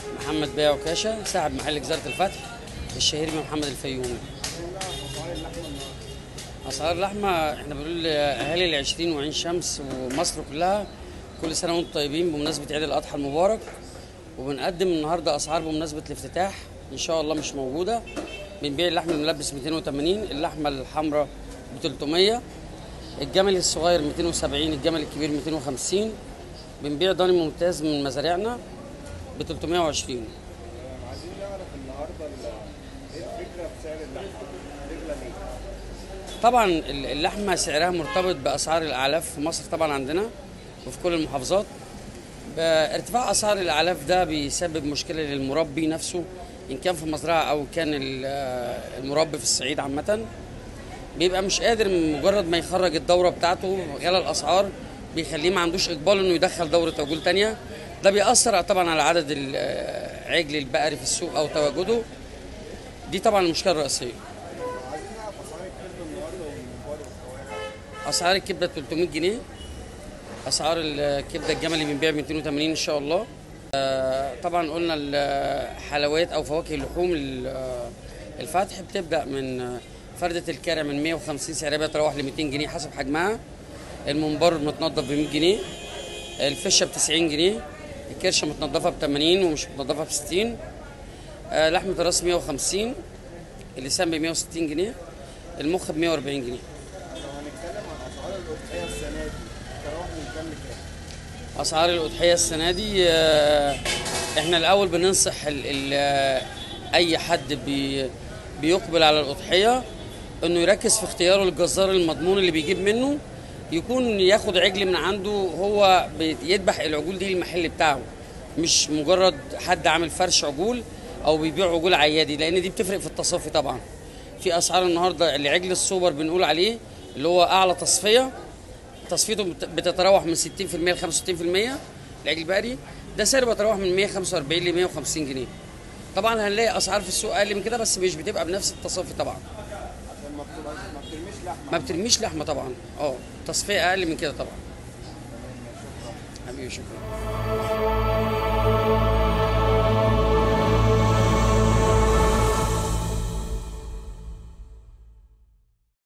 محمد بيع وكاشة صاحب محل جزيرة الفتح الشهير بمحمد الفيومي أسعار اللحمة احنا بنقول لأهالي العشرين وعين شمس ومصر كلها كل سنة وانتم طيبين بمناسبة عيد الأضحى المبارك وبنقدم النهاردة أسعار بمناسبة الافتتاح إن شاء الله مش موجودة بنبيع اللحم الملبس 280 اللحمة الحمراء ب 300 الجمل الصغير 270 الجمل الكبير 250 بنبيع ضاني ممتاز من مزارعنا ب 320 عايزين نعرف النهارده ال- ايه الفكره في سعر اللحمه؟ تغلى ليه؟ طبعا ال- اللحمه سعرها مرتبط باسعار الاعلاف في مصر طبعا عندنا وفي كل المحافظات ب- ارتفاع اسعار الاعلاف ده بيسبب مشكله للمربي نفسه ان كان في مزرعه او كان ال- المربي في الصعيد عامه بيبقى مش قادر من مجرد ما يخرج الدوره بتاعته غلا الاسعار بيخليه ما عندوش اقبال انه يدخل دوره عجول تانية ده بيأثر طبعا على عدد العجل البقري في السوق او تواجده دي طبعا المشكله الرئيسيه عايزين نعرف اسعار الكبده النهارده والمنبار والكوارع اسعار الكبده 300 جنيه اسعار الكبده الجملي بنبيع ب 280 ان شاء الله آه، طبعا قلنا الحلويات او فواكه اللحوم ال- آه، الفتح بتبدا من آه، فرده الكارع من 150 سعرها بتروح ل 200 جنيه حسب حجمها المنبر متنضف ب 100 جنيه الفشه ب 90 جنيه الكرشه متنضفه ب 80 ومش متنضفه ب 60 آه، لحمه الراس 150 اللسان ب 160 جنيه المخ ب 140 جنيه لو هنتكلم عن اسعار الاضحيه السنه دي تروح من كام لكام؟ اسعار الاضحيه السنه دي آه، احنا الاول بننصح ال ال آه، اي حد بي بيقبل على الاضحيه انه يركز في اختياره الجزار المضمون اللي بيجيب منه يكون ياخد عجل من عنده هو بيذبح العجول دي المحل بتاعه مش مجرد حد عامل فرش عجول او بيبيع عجول عيادي لان دي بتفرق في التصافي طبعا في اسعار النهارده العجل السوبر بنقول عليه اللي هو اعلى تصفيه تصفيته بت- بتتراوح من 60% ل 65% العجل البقري ده سعره بيتراوح من 145 ل 150 جنيه طبعا هنلاقي اسعار في السوق اقل من كده بس مش بتبقى بنفس التصافي طبعا عشان ما بتبقاش ما بترميش لحمه ما بترميش لحمه طبعا اه تصفيه اقل من كده طبعا حبيبي شكرا